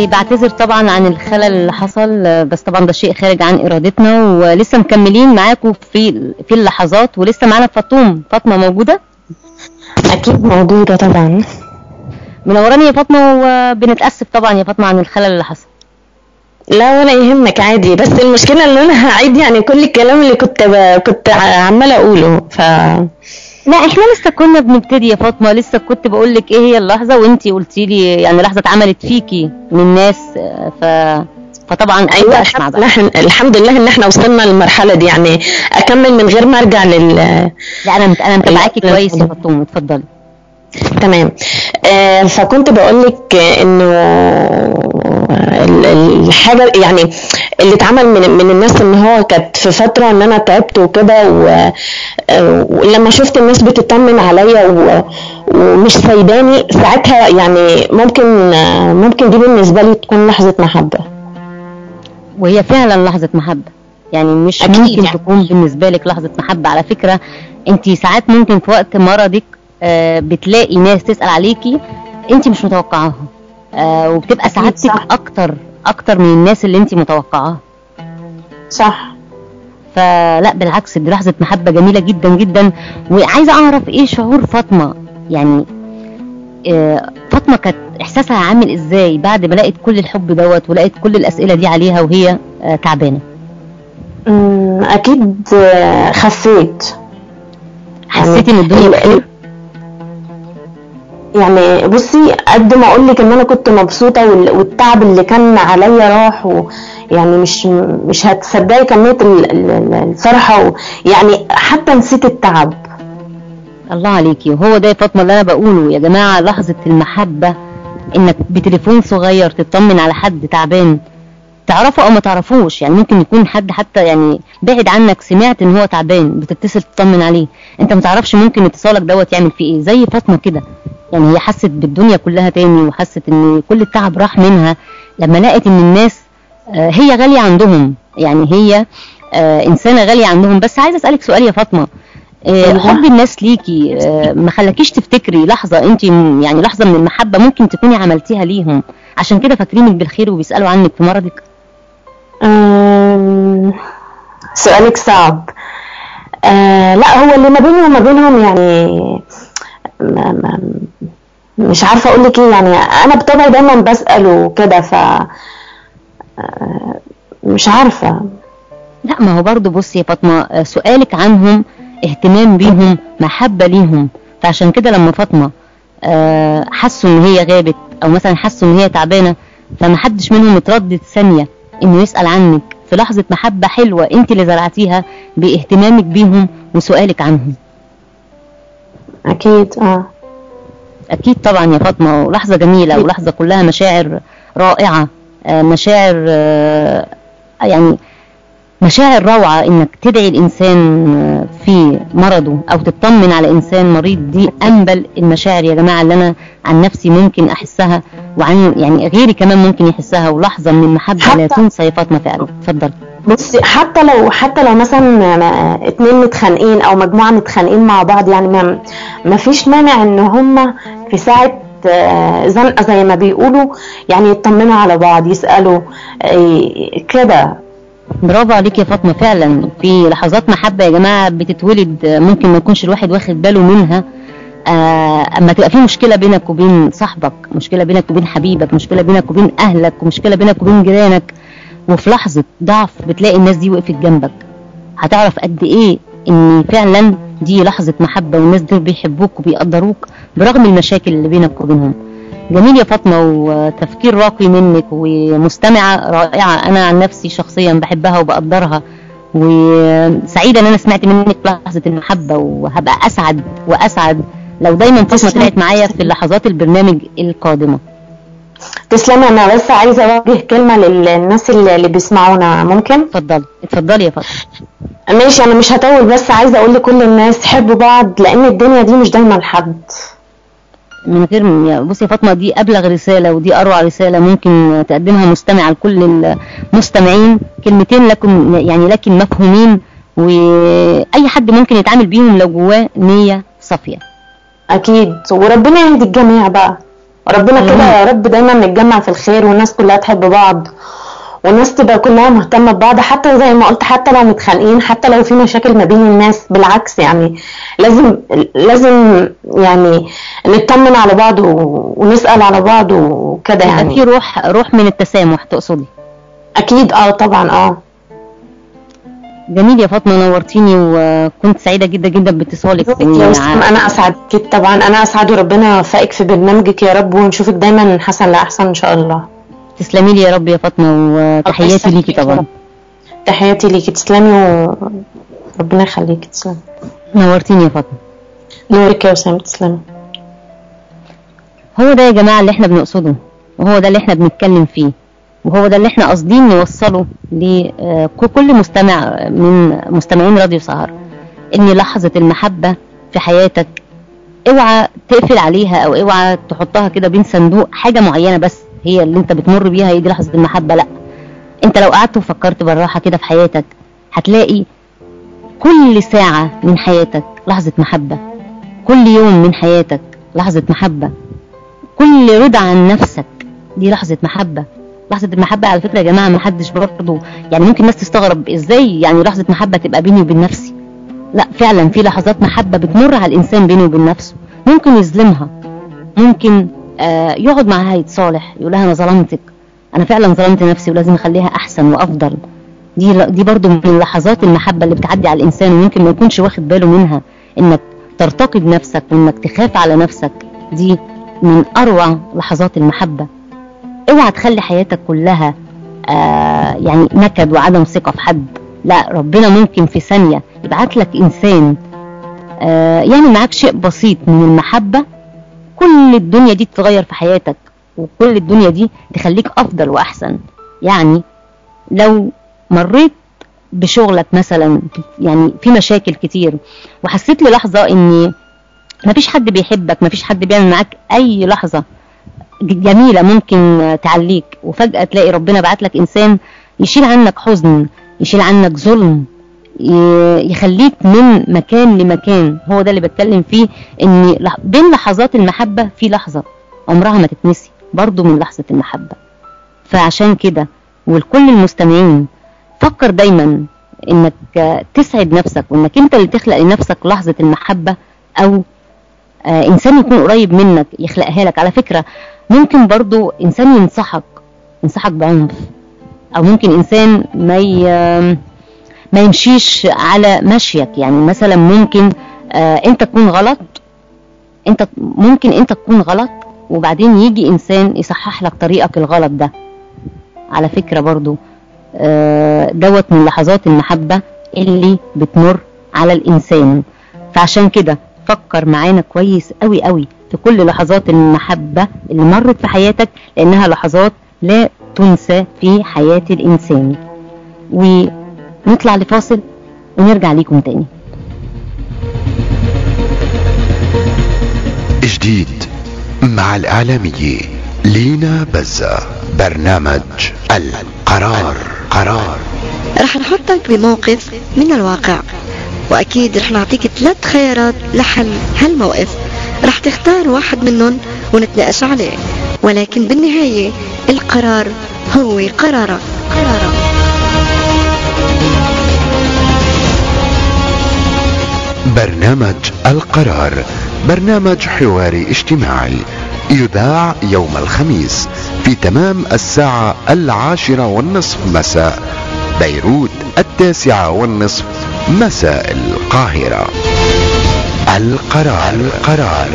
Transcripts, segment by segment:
بعتذر طبعا عن الخلل اللي حصل بس طبعا ده شيء خارج عن ارادتنا ولسه مكملين معاكم في في اللحظات ولسه معانا فاطوم فاطمه موجوده اكيد موجوده طبعا منوراني يا فاطمه وبنتاسف طبعا يا فاطمه عن الخلل اللي حصل لا ولا يهمك عادي بس المشكله ان انا هعيد يعني كل الكلام اللي كنت ب... كنت عماله اقوله ف لا احنا لسه كنا بنبتدي يا فاطمه لسه كنت بقول لك ايه هي اللحظه وانتي قلتي لي يعني لحظه اتعملت فيكي من ناس ف فطبعا ايوه الحمد لله الحمد لله ان احنا وصلنا للمرحله دي يعني اكمل من غير ما ارجع لل لا انا انا متابعاكي كويس يا فاطمه اتفضلي تمام آه فكنت بقول لك انه الحاجه يعني اللي اتعمل من من الناس ان هو كانت في فتره ان انا تعبت وكده ولما شفت الناس بتطمن عليا ومش سايباني ساعتها يعني ممكن ممكن دي بالنسبه لي تكون لحظه محبه وهي فعلا لحظه محبه يعني مش أكيد ممكن يعني. تكون بالنسبه لك لحظه محبه على فكره انت ساعات ممكن في وقت مرضك بتلاقي ناس تسال عليكي انت مش متوقعاها وبتبقى سعادتك اكتر اكتر من الناس اللي انت متوقعاها صح فلا بالعكس دي لحظه محبه جميله جدا جدا وعايزه اعرف ايه شعور فاطمه يعني فاطمه كانت احساسها عامل ازاي بعد ما لقيت كل الحب دوت ولقيت كل الاسئله دي عليها وهي تعبانه اكيد خفيت حسيتي ان الدنيا بخير يعني بصي قد ما اقول لك ان انا كنت مبسوطه والتعب اللي كان عليا راح ويعني مش مش هتصدقي كميه الفرحه يعني حتى نسيت التعب الله عليكي وهو ده يا فاطمه اللي انا بقوله يا جماعه لحظه المحبه انك بتليفون صغير تطمن على حد تعبان تعرفه او ما تعرفوش يعني ممكن يكون حد حتى يعني بعد عنك سمعت ان هو تعبان بتتصل تطمن عليه انت ما تعرفش ممكن اتصالك دوت يعمل فيه ايه زي فاطمه كده يعني هي حست بالدنيا كلها تاني وحست ان كل التعب راح منها لما لقت ان الناس هي غاليه عندهم يعني هي انسانه غاليه عندهم بس عايزه اسالك سؤال يا فاطمه حب الناس ليكي ما خلاكيش تفتكري لحظه انت يعني لحظه من المحبه ممكن تكوني عملتيها ليهم عشان كده فاكرينك بالخير وبيسالوا عنك في مرضك سؤالك صعب آه لا هو اللي ما بيني وما بينهم يعني ما ما مش عارفه اقول لك ايه يعني انا بطبعي دايما بسال وكده ف مش عارفه لا ما هو برضه بصي يا فاطمه سؤالك عنهم اهتمام بيهم محبه ليهم فعشان كده لما فاطمه حسوا ان هي غابت او مثلا حسوا ان هي تعبانه فما حدش منهم اتردد ثانيه انه يسال عنك في لحظه محبه حلوه انت اللي زرعتيها باهتمامك بيهم وسؤالك عنهم اكيد اه اكيد طبعا يا فاطمه ولحظه جميله ولحظه كلها مشاعر رائعه مشاعر يعني مشاعر روعة انك تدعي الانسان في مرضه او تطمن على انسان مريض دي انبل المشاعر يا جماعة اللي انا عن نفسي ممكن احسها وعن يعني غيري كمان ممكن يحسها ولحظة من المحبة لا تنسى يا فاطمة فعلا اتفضل بصي حتى لو حتى لو مثلا اتنين متخانقين او مجموعة متخانقين مع بعض يعني ما ما فيش مانع ان هما في ساعة زنقة زي ما بيقولوا يعني يطمنوا على بعض يسألوا كده برافو عليك يا فاطمه فعلا في لحظات محبه يا جماعه بتتولد ممكن ما يكونش الواحد واخد باله منها آه اما تبقى في مشكله بينك وبين صاحبك مشكله بينك وبين حبيبك مشكله بينك وبين اهلك ومشكله بينك وبين جيرانك وفي لحظه ضعف بتلاقي الناس دي وقفت جنبك هتعرف قد ايه ان فعلا دي لحظه محبه والناس دول بيحبوك وبيقدروك برغم المشاكل اللي بينك وبينهم جميل يا فاطمه وتفكير راقي منك ومستمعه رائعه انا عن نفسي شخصيا بحبها وبقدرها وسعيده ان انا سمعت منك لحظه المحبه وهبقى اسعد واسعد لو دايما فاطمه طلعت معايا في لحظات البرنامج القادمه تسلمي انا بس عايزه اوجه كلمه للناس اللي, اللي بيسمعونا ممكن اتفضلي اتفضلي يا فاطمه ماشي انا مش هطول بس عايزه اقول لكل الناس حبوا بعض لان الدنيا دي مش دايما حد من غير بصي يا فاطمه دي ابلغ رساله ودي اروع رساله ممكن تقدمها مستمع لكل المستمعين كلمتين لكم يعني لكن مفهومين واي حد ممكن يتعامل بيهم لو جواه نيه صافيه اكيد وربنا يهدي الجميع بقى ربنا كده مم. يا رب دايما نتجمع في الخير والناس كلها تحب بعض والناس تبقى كلها مهتمة ببعض حتى زي ما قلت حتى لو متخانقين حتى لو في مشاكل ما بين الناس بالعكس يعني لازم لازم يعني نطمن على بعض و- ونسأل على بعض وكده يبقى في يعني روح روح من التسامح تقصدي اكيد اه طبعا اه جميل يا فاطمه نورتيني وكنت سعيده جدا جدا باتصالك يا إني وسام ع- انا اسعد اكيد طبعا انا اسعد وربنا يوفقك في برنامجك يا رب ونشوفك دايما من حسن لاحسن ان شاء الله تسلمي لي يا رب يا فاطمه وتحياتي يسعدك ليكي يا طبعا رب. تحياتي ليكي تسلمي وربنا يخليكي تسلمي نورتيني يا فاطمه نورك يا وسام تسلمي هو ده يا جماعة اللي احنا بنقصده وهو ده اللي احنا بنتكلم فيه وهو ده اللي احنا قاصدين نوصله لكل مستمع من مستمعين راديو سهر ان لحظة المحبة في حياتك اوعى تقفل عليها او اوعى تحطها كده بين صندوق حاجة معينة بس هي اللي انت بتمر بيها هي دي لحظة المحبة لا انت لو قعدت وفكرت بالراحة كده في حياتك هتلاقي كل ساعة من حياتك لحظة محبة كل يوم من حياتك لحظة محبة كل رضا عن نفسك دي لحظة محبة لحظة المحبة على فكرة يا جماعة ما حدش برضه يعني ممكن الناس تستغرب ازاي يعني لحظة محبة تبقى بيني وبين نفسي لا فعلا في لحظات محبة بتمر على الإنسان بينه وبين نفسه ممكن يظلمها ممكن آه يقعد معاها يتصالح يقول لها أنا ظلمتك أنا فعلا ظلمت نفسي ولازم أخليها أحسن وأفضل دي دي برضه من لحظات المحبة اللي بتعدي على الإنسان وممكن ما يكونش واخد باله منها إنك ترتقي بنفسك وإنك تخاف على نفسك دي من أروع لحظات المحبة اوعى تخلي حياتك كلها آه يعني نكد وعدم ثقة في حد لا ربنا ممكن في ثانية يبعت لك إنسان آه يعمل معاك شيء بسيط من المحبة كل الدنيا دي تتغير في حياتك وكل الدنيا دي تخليك أفضل وأحسن يعني لو مريت بشغلك مثلا يعني في مشاكل كتير وحسيت للحظة إن مفيش حد بيحبك مفيش حد بيعمل معاك أي لحظة جميلة ممكن تعليك وفجأة تلاقي ربنا بعت لك إنسان يشيل عنك حزن يشيل عنك ظلم ي- يخليك من مكان لمكان هو ده اللي بتكلم فيه ان لح- بين لحظات المحبة في لحظة عمرها ما تتنسي برضو من لحظة المحبة فعشان كده ولكل المستمعين فكر دايما انك تسعد نفسك وانك انت اللي تخلق لنفسك لحظة المحبة او آه انسان يكون قريب منك يخلقها لك على فكرة ممكن برضو انسان ينصحك ينصحك بعنف او ممكن انسان ما ي... ما يمشيش على مشيك يعني مثلا ممكن آه انت تكون غلط انت ممكن انت تكون غلط وبعدين يجي انسان يصحح لك طريقك الغلط ده على فكرة برضو آه دوت من لحظات المحبة اللي بتمر على الانسان فعشان كده فكر معانا كويس قوي قوي في كل لحظات المحبة اللي مرت في حياتك لانها لحظات لا تنسى في حياة الانسان ونطلع لفاصل ونرجع ليكم تاني جديد مع الإعلامية لينا بزة برنامج القرار قرار رح نحطك بموقف من الواقع واكيد رح نعطيك ثلاث خيارات لحل هالموقف رح تختار واحد منهم ونتناقش عليه ولكن بالنهاية القرار هو قرارك قرارك برنامج القرار برنامج حواري اجتماعي يذاع يوم الخميس في تمام الساعة العاشرة والنصف مساء بيروت التاسعة والنصف مساء القاهرة القرار القرار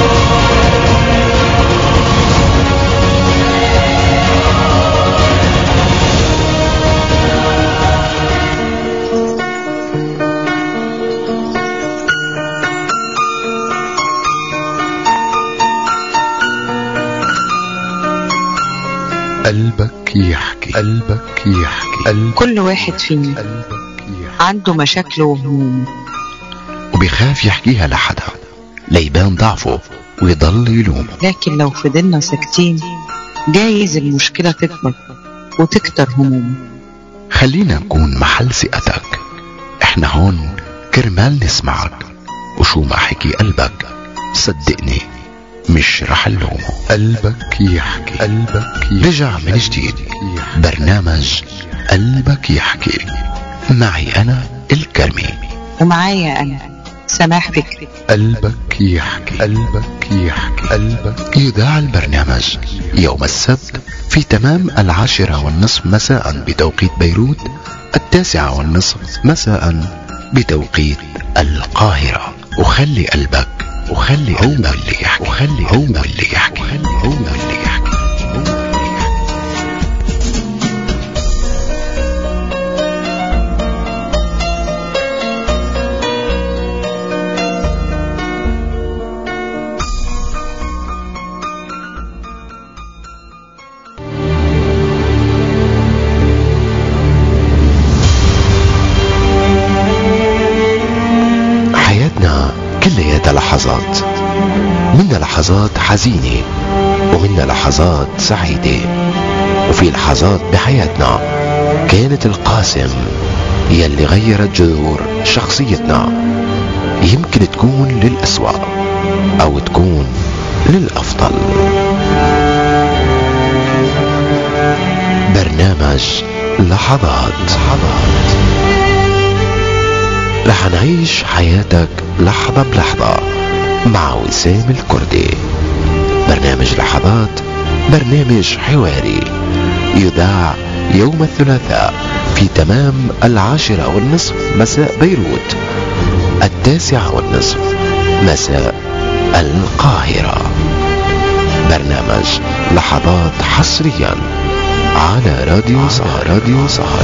قلبك يحكي قلبك يحكي قلبك كل واحد فينا قلبك يحكي عنده مشاكله وهمومه وبيخاف يحكيها لحدا ليبان ضعفه ويضل يلوم لكن لو فضلنا ساكتين جايز المشكلة تكبر وتكتر همومه خلينا نكون محل ثقتك احنا هون كرمال نسمعك وشو ما حكي قلبك صدقني مش رح نلومه قلبك يحكي قلبك يحكي رجع من جديد برنامج قلبك يحكي معي أنا الكرمي ومعايا أنا سماح بكري قلبك يحكي قلبك يحكي قلبك يذاع البرنامج يوم السبت في تمام العاشرة والنصف مساء بتوقيت بيروت التاسعة والنصف مساء بتوقيت القاهرة وخلي قلبك وخلي هو اللي يحكي وخلي هو اللي يحكي هو اللي يحكي حياتنا كلياتها لحظات منا لحظات حزينة ومنا لحظات سعيدة وفي لحظات بحياتنا كانت القاسم يلي غيرت جذور شخصيتنا يمكن تكون للأسوأ أو تكون للأفضل برنامج لحظات لحظات رح نعيش حياتك لحظة بلحظة مع وسام الكردي برنامج لحظات برنامج حواري يذاع يوم الثلاثاء في تمام العاشرة والنصف مساء بيروت التاسعة والنصف مساء القاهرة برنامج لحظات حصريا على راديو سهر راديو سهر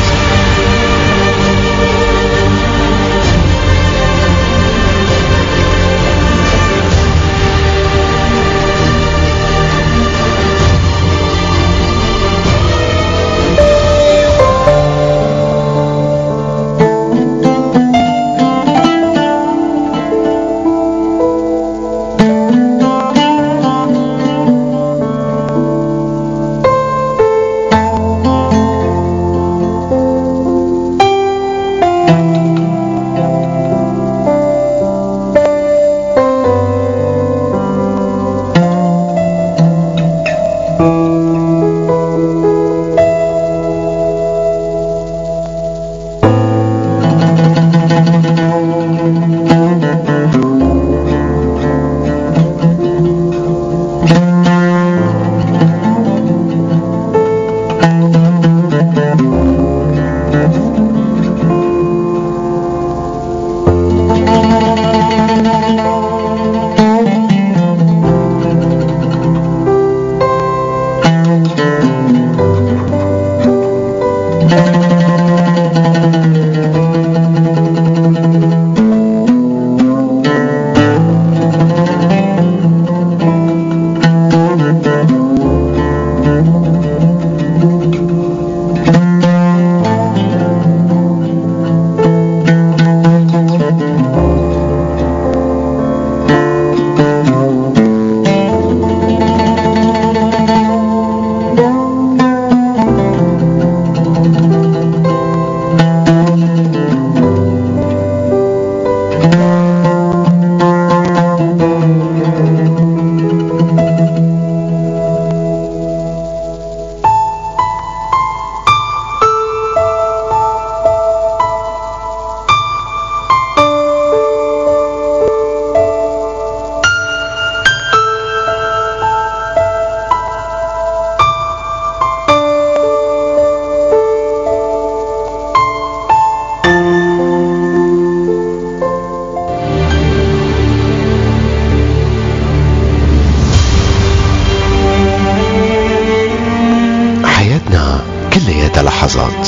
حياتنا كلياتها لحظات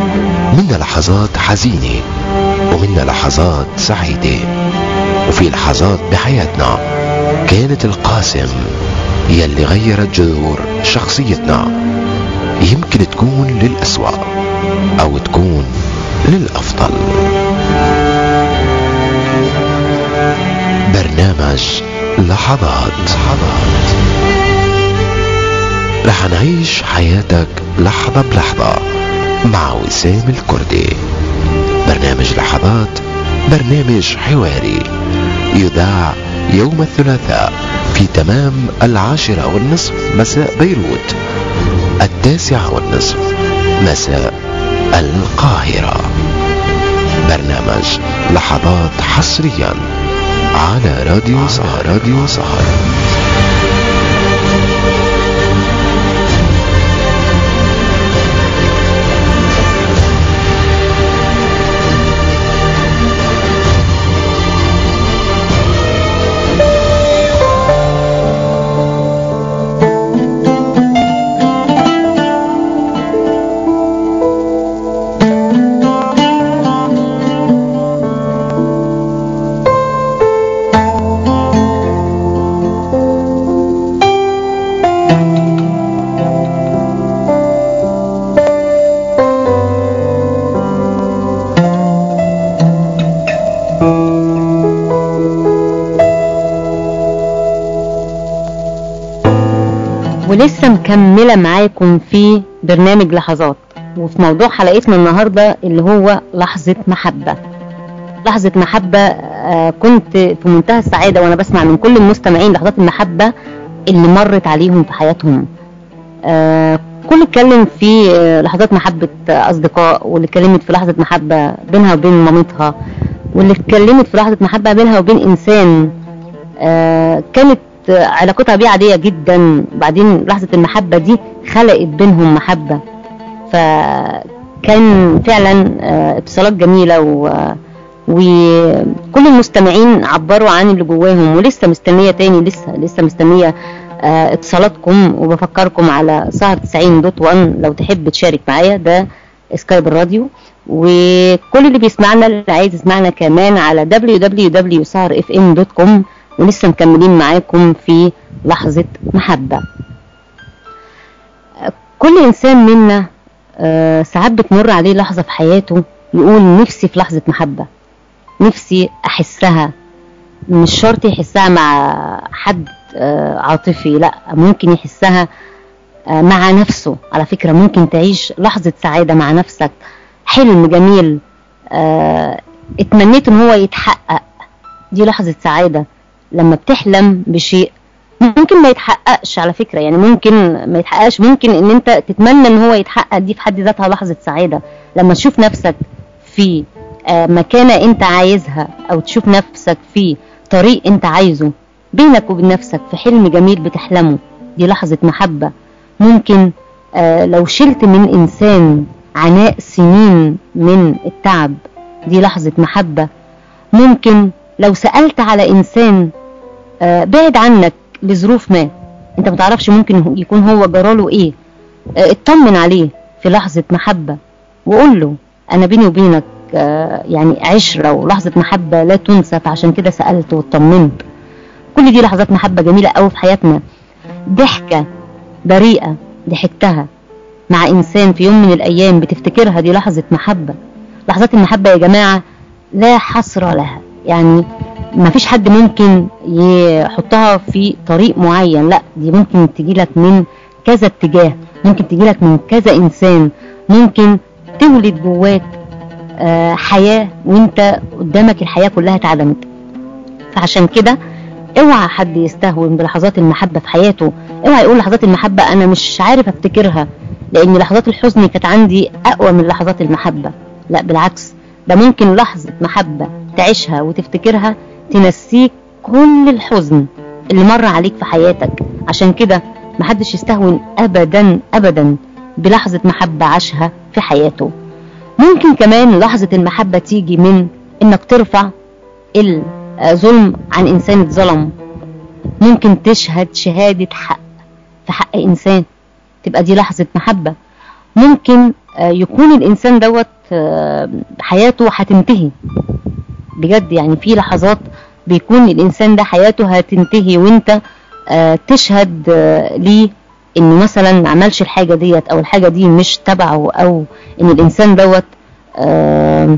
منا لحظات حزينة ومنا لحظات سعيدة وفي لحظات بحياتنا كانت القاسم يلي غيرت جذور شخصيتنا يمكن تكون للأسوأ أو تكون للأفضل برنامج لحظات لحظات رح نعيش حياتك لحظة بلحظة مع وسام الكردي برنامج لحظات برنامج حواري يذاع يوم الثلاثاء في تمام العاشرة والنصف مساء بيروت التاسعة والنصف مساء القاهرة برنامج لحظات حصريا على راديو سهر راديو سهر ولسه مكملة معاكم في برنامج لحظات وفي موضوع حلقتنا النهاردة اللي هو لحظة محبة لحظة محبة آه، كنت في منتهى السعادة وانا بسمع من كل المستمعين لحظات المحبة اللي مرت عليهم في حياتهم آه، كل اتكلم في آه، لحظات محبة آه، أصدقاء واللي اتكلمت في لحظة محبة بينها وبين مامتها واللي اتكلمت في لحظة محبة بينها وبين إنسان آه، كانت آه، علاقتها بيه عادية جدا بعدين لحظة المحبة دي خلقت بينهم محبة فكان فعلا آه، اتصالات جميلة و وكل المستمعين عبروا عن اللي جواهم ولسه مستنية تاني لسه لسه مستنية آه، اتصالاتكم وبفكركم على سهر 90 دوت 1 لو تحب تشارك معايا ده سكايب الراديو وكل اللي بيسمعنا اللي عايز يسمعنا كمان على www.saharfm.com ولسه مكملين معاكم في لحظة محبة آه، كل إنسان منا آه، ساعات بتمر عليه لحظة في حياته يقول نفسي في لحظة محبة نفسي أحسها مش شرط يحسها مع حد آه، عاطفي لا ممكن يحسها آه، مع نفسه على فكرة ممكن تعيش لحظة سعادة مع نفسك حلم جميل آه، اتمنيت ان هو يتحقق دي لحظة سعادة لما بتحلم بشيء ممكن ما يتحققش على فكرة يعني ممكن ما يتحققش ممكن ان انت تتمنى ان هو يتحقق دي في حد ذاتها لحظة سعادة لما تشوف نفسك في آه، مكانة انت عايزها او تشوف نفسك في طريق انت عايزه بينك وبين نفسك في حلم جميل بتحلمه دي لحظة محبة ممكن آه، لو شلت من انسان عناء سنين من التعب دي لحظة محبة ممكن لو سألت على انسان آه، بعد عنك لظروف ما انت متعرفش ممكن يكون هو جراله ايه آه، اطمن عليه في لحظة محبة وقول له انا بيني وبينك آه، يعني عشرة ولحظة محبة لا تنسى فعشان كده سألت واطمنت كل دي لحظات محبة جميلة قوي في حياتنا ضحكة بريئة ضحكتها مع انسان في يوم من الايام بتفتكرها دي لحظة محبة لحظات المحبة يا جماعة لا حصر لها يعني ما فيش حد ممكن يحطها في طريق معين لا دي ممكن تجيلك من كذا اتجاه ممكن تجيلك من كذا انسان ممكن تولد جواك آه، حياة وانت قدامك الحياة كلها اتعدمت فعشان كده اوعى حد يستهون بلحظات المحبة في حياته اوعى يقول لحظات المحبة انا مش عارف افتكرها لان لحظات الحزن كانت عندي اقوى من لحظات المحبة لا بالعكس ده ممكن لحظة محبة تعيشها وتفتكرها تنسيك كل الحزن اللي مر عليك في حياتك عشان كده محدش يستهون ابدا ابدا بلحظة محبة عاشها في حياته ممكن كمان لحظة المحبة تيجي من انك ترفع الظلم عن انسان اتظلم ممكن تشهد شهادة حق في حق انسان تبقى دي لحظة محبة ممكن آه، يكون الانسان دوت آه، حياته هتنتهي بجد يعني في لحظات بيكون الانسان ده حياته هتنتهي وانت آه، تشهد آه، ليه انه مثلا ما عملش الحاجة ديت او الحاجة دي مش تبعه او ان الانسان دوت آه،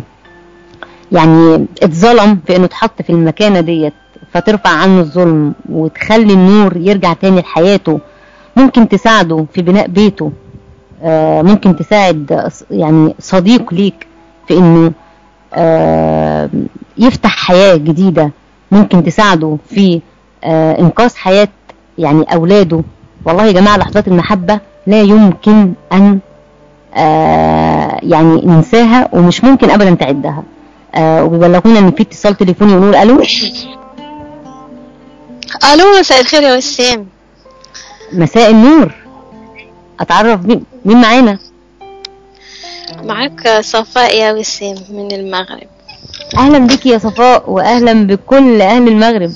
يعني اتظلم في انه اتحط في المكانة ديت فترفع عنه الظلم وتخلي النور يرجع تاني لحياته ممكن تساعده في بناء بيته آه، ممكن تساعد يعني صديق ليك في انه آه، يفتح حياة جديدة ممكن تساعده في آه انقاذ حياة يعني اولاده والله يا جماعة لحظات المحبة لا يمكن ان آه يعني ننساها ومش ممكن ابدا تعدها آه وبيبلغونا ان في اتصال تليفوني ونقول الو الو مساء الخير يا وسام مساء النور اتعرف مين مين معانا معاك صفاء يا وسام من المغرب اهلا بك يا صفاء واهلا بكل اهل المغرب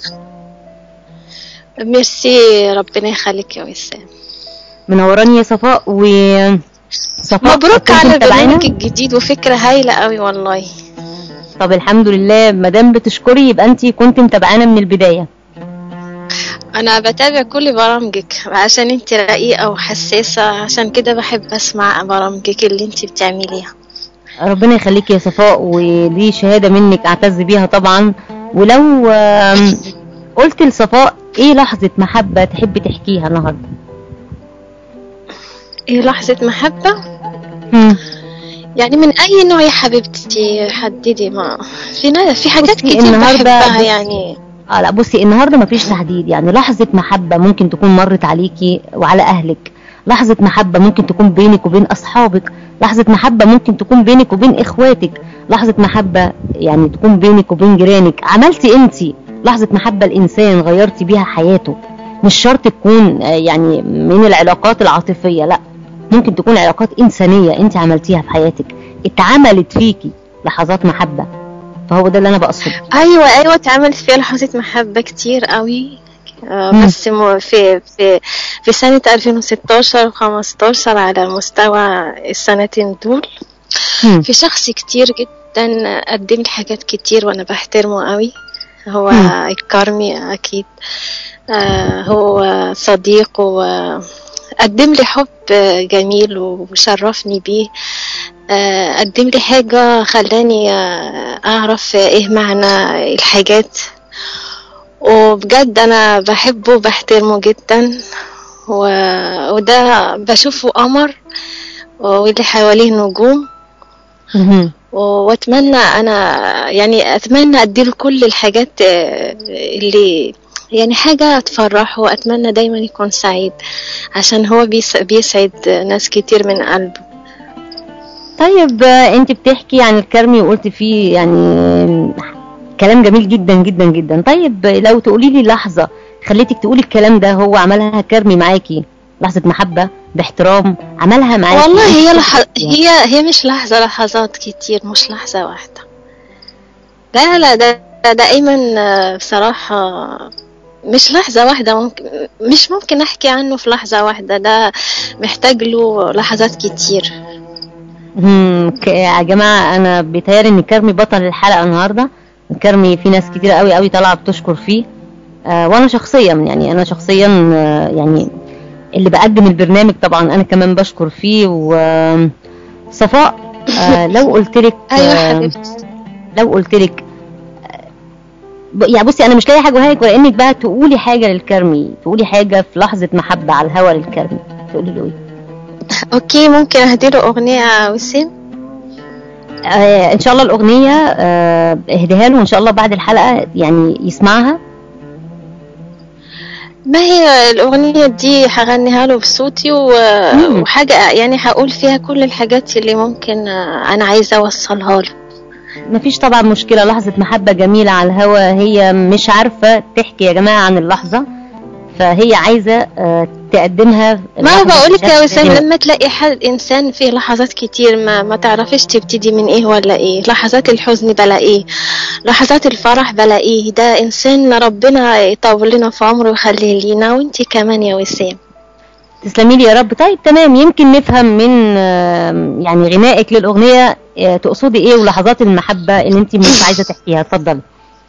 ميرسي ربنا يخليك يا وسام منوراني يا صفاء و صفاء مبروك كنت على متابعانا؟ البرنامج الجديد وفكرة هايلة قوي والله طب الحمد لله ما دام بتشكري يبقى انت كنت متابعانا من البدايه انا بتابع كل برامجك عشان انت رقيقة وحساسة عشان كده بحب اسمع برامجك اللي انت بتعمليها ربنا يخليكي يا صفاء ودي شهاده منك اعتز بيها طبعا ولو آم، قلت لصفاء ايه لحظه محبه تحب تحكيها النهارده ايه لحظة محبة هم. يعني من اي نوع يا حبيبتي حددي ما في نا- في حاجات بصي، كتير النهاردة بحبها بص- يعني اه لا بصي النهارده مفيش تحديد يعني لحظه محبه ممكن تكون مرت عليكي وعلى اهلك لحظه محبه ممكن تكون بينك وبين اصحابك لحظه محبه ممكن تكون بينك وبين اخواتك لحظه محبه يعني تكون بينك وبين جيرانك عملتي انت لحظه محبه الانسان غيرتي بيها حياته مش شرط تكون آه، يعني من العلاقات العاطفيه لا ممكن تكون علاقات انسانيه انت عملتيها في حياتك اتعملت فيكي لحظات محبه فهو ده اللي انا بقصده ايوه ايوه اتعملت فيها لحظة محبة كتير قوي آه، مم. بس مو- في في في سنة 2016 و 15 على مستوى السنتين دول هم. في شخص كتير جدا قدم لي حاجات كتير وانا بحترمه قوي هو مم. الكرمي اكيد آه، هو صديق وقدم لي حب جميل وشرفني بيه آه، قدم لي حاجة خلاني آه، أعرف إيه معنى الحاجات وبجد أنا بحبه وبحترمه جدا و... وده بشوفه قمر واللي حواليه نجوم مهم. واتمنى انا يعني اتمنى اديله كل الحاجات آه، اللي يعني حاجة تفرحه واتمنى دايما يكون سعيد عشان هو بيس- بيسعد ناس كتير من قلبه طيب آه، انت بتحكي عن الكرمي وقلت فيه يعني كلام جميل جدا جدا جدا طيب لو تقولي لي لحظة خليتك تقولي الكلام ده هو عملها كرمي معاكي لحظة محبة باحترام عملها معاكي والله هي لح... يعني. هي هي مش لحظة لحظات كتير مش لحظة واحدة لا لا ده ده دائما آه، بصراحة مش لحظة واحدة ممكن مش ممكن أحكي عنه في لحظة واحدة ده محتاج له لحظات كتير مم، ك- يا جماعة أنا بيتهيألي إن كرمي بطل الحلقة النهاردة كرمي في ناس كتير قوي قوي طالعة بتشكر فيه آه وأنا شخصيا يعني أنا شخصيا آه يعني اللي بقدم البرنامج طبعا أنا كمان بشكر فيه وصفاء آه لو قلت لك أيوة آه حبيبتي لو قلت لك يعني بصي انا مش لاقي حاجه اقولها لك ولا انك بقى تقولي حاجه للكرمي تقولي حاجه في لحظه محبه على الهوا للكرمي تقولي له ايه أوكي ممكن أهديله أغنية يا وسيم آه ان شاء الله الاغنيه آه اهديها له وان شاء الله بعد الحلقه يعني يسمعها ما هي الأغنية دي هغنيها له بصوتي و... مم. وحاجة يعني هقول فيها كل الحاجات اللي ممكن آه، أنا عايزة أوصلها له مفيش طبعا مشكله لحظه محبه جميله على الهوا هي مش عارفه تحكي يا جماعه عن اللحظه فهي عايزه آه تقدمها ما اللحظة بقولك يا بشكل وسام جميل. لما تلاقي حد انسان فيه لحظات كتير ما ما تعرفش تبتدي من ايه ولا ايه لحظات الحزن بلاقيه لحظات الفرح بلاقيه ده انسان ربنا يطول لنا في عمره ويخليه لينا وانتي كمان يا وسام تسلمي لي يا رب طيب تمام يمكن نفهم من آه، يعني غنائك للاغنيه آه، تقصدي ايه ولحظات المحبه اللي انت مش عايزه تحكيها اتفضلي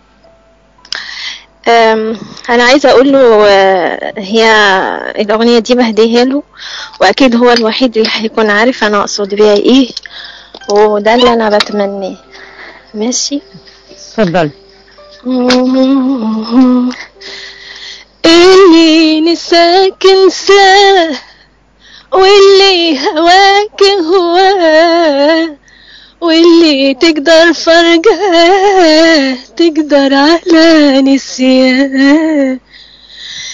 أم، انا عايزه اقول له آه، هي الاغنيه دي بهديها له واكيد هو الوحيد اللي هيكون عارف انا اقصد بيها ايه وده اللي انا بتمناه ماشي اتفضلي اللي نساك انساه واللي هواك هواه واللي تقدر فرقاه تقدر على نسياه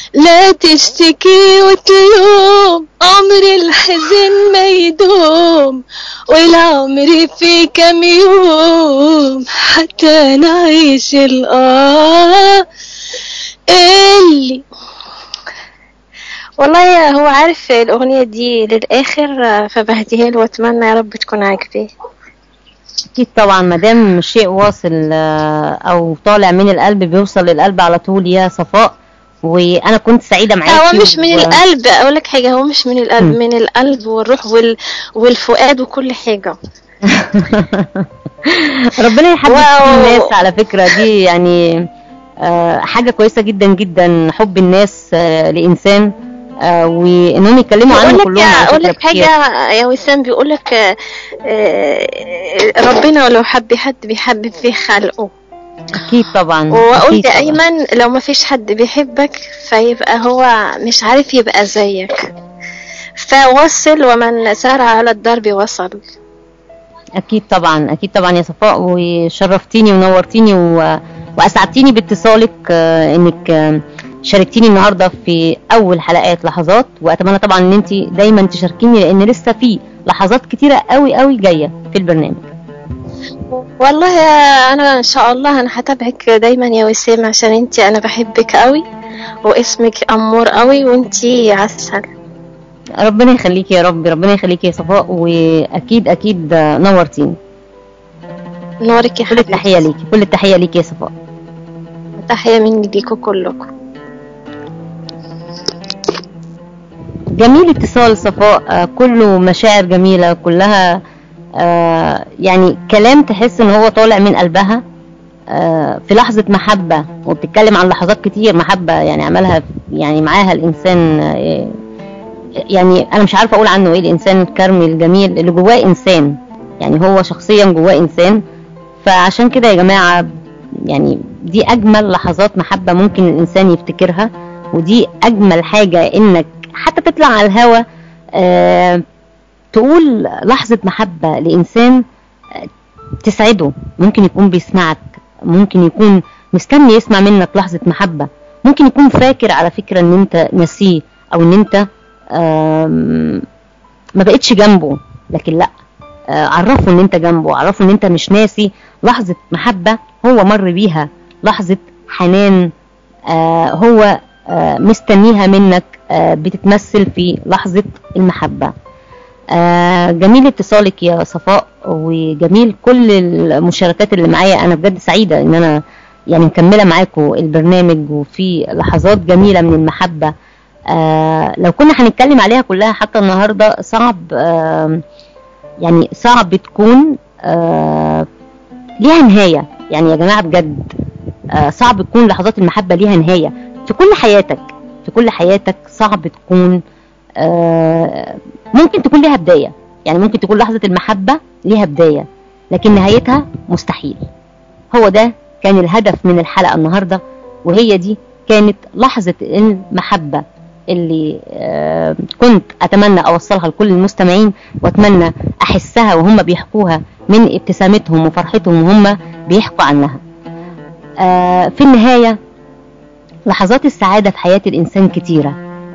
لا تشتكي وتلوم عمر الحزن ما يدوم والعمر في كم يوم حتى نعيش الآه اللي والله هو عارف الأغنية دي للآخر فبهديها له وأتمنى يا رب تكون عاجباه اكيد طبعا ما دام شيء واصل آه، او طالع من القلب بيوصل للقلب على طول يا صفاء وانا كنت سعيده معاكي هو مش من و- القلب أقول لك حاجة هو مش من القلب مم. من القلب والروح وال... والفؤاد وكل حاجة ربنا يحبب واو. كل الناس على فكره دي يعني آه، حاجه كويسه جدا جدا حب الناس آه، لانسان آه، وانهم يتكلموا عنه بيقول لك كلهم على اقول فكره لك حاجه يا وسام بيقول لك آه، آه، ربنا لو حب حد بيحبب في خلقه اكيد طبعا واقول أكيد طبعاً. دايما لو ما فيش حد بيحبك فيبقى هو مش عارف يبقى زيك فوصل ومن سار على الدرب وصل اكيد طبعا اكيد طبعا يا صفاء وشرفتيني ونورتيني و... واسعدتيني باتصالك آه، انك آه، شاركتيني النهارده في اول حلقات لحظات واتمنى طبعا ان انت دايما تشاركيني لان لسه في لحظات كتيره قوي قوي جايه في البرنامج والله انا ان شاء الله انا هتابعك دايما يا وسام عشان انت انا بحبك قوي واسمك امور قوي وانتي عسل ربنا يخليكي يا رب ربنا يخليكي يا صفاء واكيد اكيد آه، نورتيني نورك يا كل حبيبتي التحيه ليكي كل التحيه ليكي يا صفاء تحية مني ليكوا كلكم جميل اتصال صفاء آه، كله مشاعر جميلة كلها آه، يعني كلام تحس ان هو طالع من قلبها آه، في لحظة محبة وبتتكلم عن لحظات كتير محبة يعني عملها يعني معاها الإنسان آه، يعني أنا مش عارفة أقول عنه إيه الإنسان الكرمي الجميل اللي جواه إنسان يعني هو شخصيا جواه إنسان فعشان كده يا جماعة يعني دي أجمل لحظات محبة ممكن الإنسان يفتكرها ودي أجمل حاجة إنك حتى تطلع على الهوا آه تقول لحظة محبة لإنسان آه، تسعده ممكن يكون بيسمعك ممكن يكون مستني يسمع منك لحظة محبة ممكن يكون فاكر على فكرة ان انت نسيه او ان انت آم، ما بقتش جنبه لكن لا آه، عرفه ان انت جنبه عرفه ان انت مش ناسي لحظة محبة هو مر بيها لحظة حنان آه، هو آه، مستنيها منك آه، بتتمثل في لحظة المحبة آه، جميل اتصالك يا صفاء وجميل كل المشاركات اللي معايا انا بجد سعيدة ان انا يعني مكملة معاكم البرنامج وفي لحظات جميلة من المحبة آه لو كنا هنتكلم عليها كلها حتى النهاردة صعب آه يعني صعب تكون آه ليها نهاية يعني يا جماعة بجد آه صعب تكون لحظات المحبة ليها نهاية في كل حياتك في كل حياتك صعب تكون آه ممكن تكون ليها بداية يعني ممكن تكون لحظة المحبة ليها بداية لكن نهايتها مستحيل هو ده كان الهدف من الحلقة النهاردة وهي دي كانت لحظة المحبة اللي آه كنت أتمنى أوصلها لكل المستمعين وأتمنى أحسها وهم بيحكوها من ابتسامتهم وفرحتهم وهم بيحكوا عنها آه في النهاية لحظات السعادة في حياة الإنسان كتيرة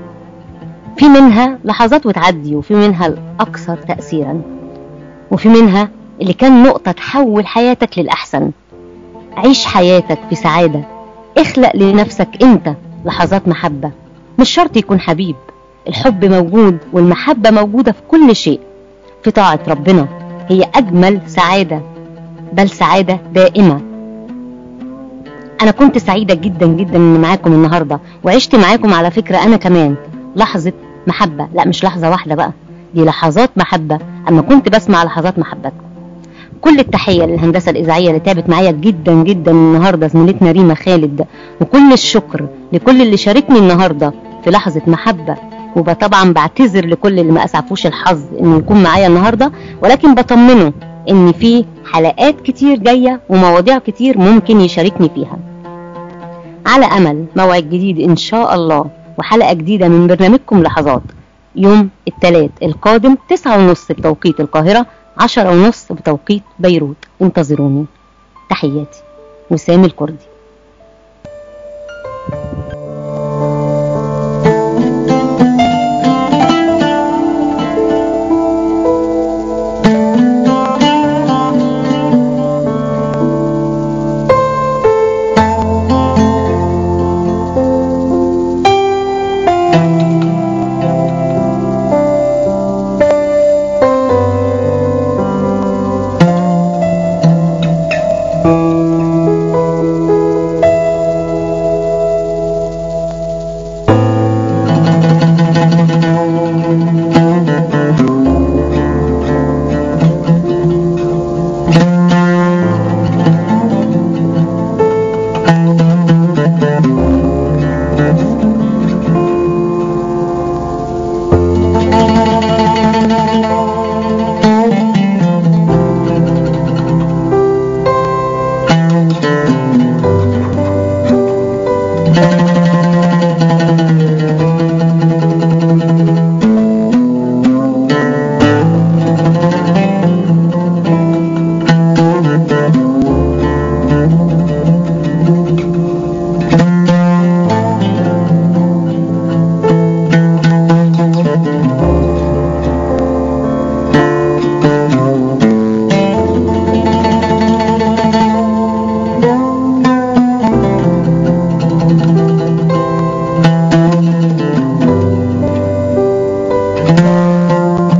في منها لحظات وتعدي وفي منها الأكثر تأثيرا وفي منها اللي كان نقطة تحول حياتك للأحسن عيش حياتك في سعادة اخلق لنفسك انت لحظات محبة مش شرط يكون حبيب الحب موجود والمحبة موجودة في كل شيء في طاعة ربنا هي أجمل سعادة بل سعادة دائمة أنا كنت سعيدة جدا جدا إني معاكم النهاردة وعشت معاكم على فكرة أنا كمان لحظة محبة لا مش لحظة واحدة بقى دي لحظات محبة أما كنت بسمع لحظات محبتكم كل التحية للهندسة الإذاعية اللي تعبت معايا جدا جدا النهاردة زميلتنا ريما خالد وكل الشكر لكل اللي شاركني النهاردة في لحظة محبة وطبعا بعتذر لكل اللي ما أسعفوش الحظ إنه يكون معايا النهاردة ولكن بطمنه إن في حلقات كتير جاية ومواضيع كتير ممكن يشاركني فيها على أمل موعد جديد إن شاء الله وحلقة جديدة من برنامجكم لحظات يوم الثلاث القادم تسعة ونص بتوقيت القاهرة عشرة ونص بتوقيت بيروت انتظروني تحياتي وسام الكردي البرنامج